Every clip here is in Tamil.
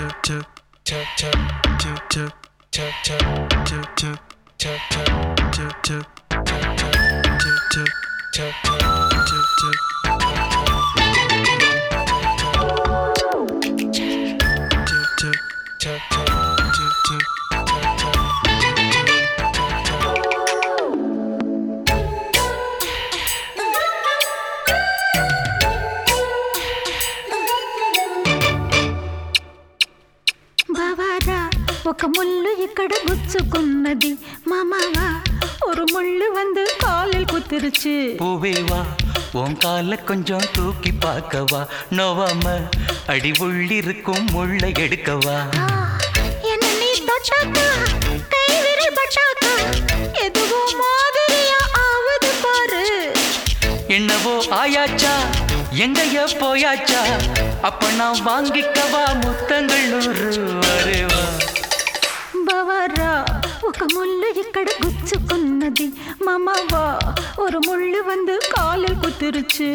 బావారా ఒక ముళ్ళు ఇక్కడ గుచ్చుకున్నది మామావా ஒரு முள்ளு வந்து காலில் குத்திருச்சு பூவே வா உன் கால கொஞ்சம் தூக்கி பார்க்கவா நோவாம அடி உள்ளிருக்கும் முள்ளை எடுக்கவா ஆ, என்ன நீ தொட்டாக்கா கை விரல் பட்டாக்கா எதுவோ மாதிரியா ஆவது பாரு என்னவோ ஆயாச்சா எங்கய்ய போயாச்சா அப்ப நான் வாங்கிக்கவா முத்தங்கள் நூறு வரேவா బావారా ఒక ముళ్ళు ఇక్కడ గుచ్చుకున్నది మామావా ஒரு முள்ளு வந்து காலில் குத்திருச்சு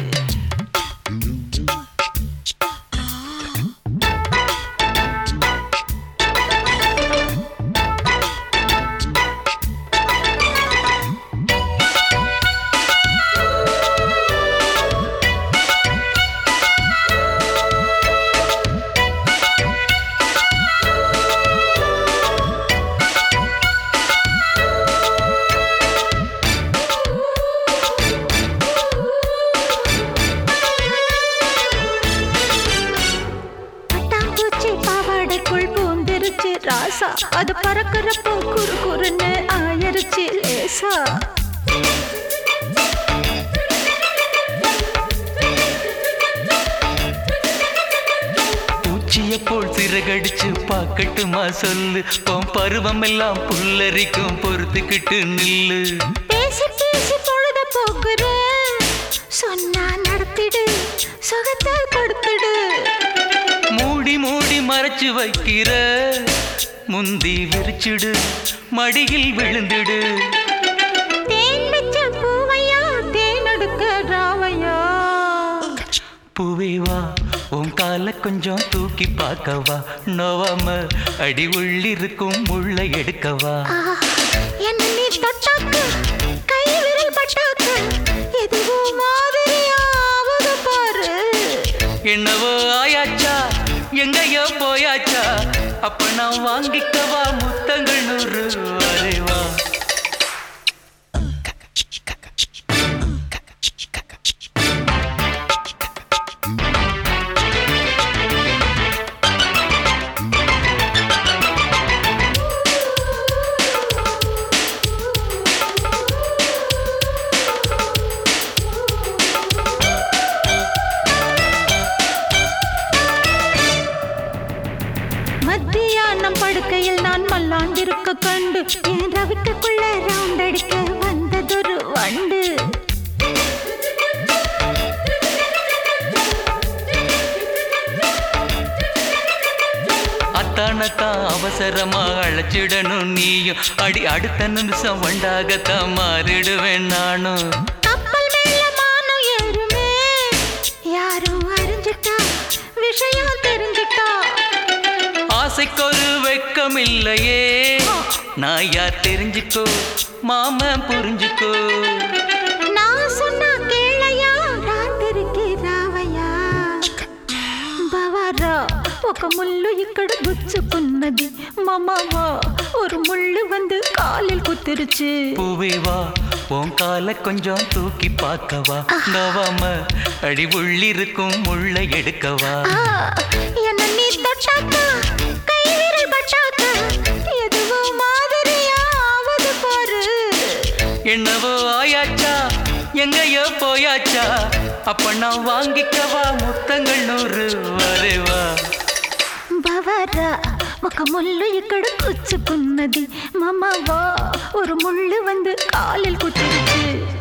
பட்டாம்பூச்சி பாவாடைக்குள் பூந்திருச்சு ராசா அது பறக்கிறப்போ குறு குறுன்னு ஆயிருச்சு லேசா பூச்சிய போல் சிறகடிச்சு பார்க்கட்டுமா சொல்லு உன் பருவம் எல்லாம் புல்லரிக்கும் பொறுத்துக்கிட்டு நில்லு பேசி பேசி பொழுத போக்குற சொன்னா நடத்திடு சுகத்தை கொடுத்துடு மூடி மூடி மறைச்சு வைக்கிற முந்தி விரிச்சிடு மடியில் விழுந்திடு தேன் வச்ச பூவையா தேன் எடுக்க ராவையா பூவே வா உன் கால கொஞ்சம் தூக்கி பார்க்கவா நோவாம அடி உள்ளிருக்கும் முள்ளை எடுக்கவா ஆ, என்ன நீ தொட்டாக்க கை விரல் பட்டாக்க எதுவோ மாதிரியாவது பாரு என்னவோ ஆயாச்சா எங்கேயோ போயாச்சா அப்ப நான் வாங்கிக்கவா முத்தங்கள் நூறு வரேவா மத்தியானம் படுக்கையில் நான் மல்லாண்டிருக்க கண்டு என் ரவிக்குள்ள ரவுண்ட் அடிக்க வந்ததொரு வண்டு அத்தானத்தான் அவசரமா அழைச்சிடணும் நீயும் அடி அடுத்த நிமிஷம் வண்டாகத்தான் மாறிடுவேன் நானும் கப்பல் மேல மானம் ஏறுமே யாரும் அறிஞ்சிட்டா விஷயம் தெரிஞ்சிட்டா ஆசைக்கொரு வெக்கம் இல்லையே நான் யார் தெரிஞ்சுக்கோ மாமன் புரிஞ்சுக்கோ நான் சொன்னா கேளையா రాత్రికి రావయ్యా బావారా ఒక ముళ్ళు ఇక్కడ గుచ్చుకున్నది మామావా ஒரு முள்ளு வந்து காலில் குத்திருச்சு பூவே வா உன் கால கொஞ்சம் தூக்கி பார்க்கவா நோவாம அடி உள்ளிருக்கும் முள்ளை எடுக்கவா ஆ, என்ன நீ தொட்டாக்கா கை விரல் பட்டாக்கா எதுவோ மாதிரியா ஆவது பாரு என்னவோ ஆயாச்சா எங்கேயோ போயாச்சா அப்ப நான் வாங்கிக்கவா முத்தங்கள் நூறு வரேவா బావారా ఒక ముళ్ళు ఇక్కడ గుచ్చుకున్నది మామవా ஒரு முள்ளு வந்து காலில் குத்திருச்சு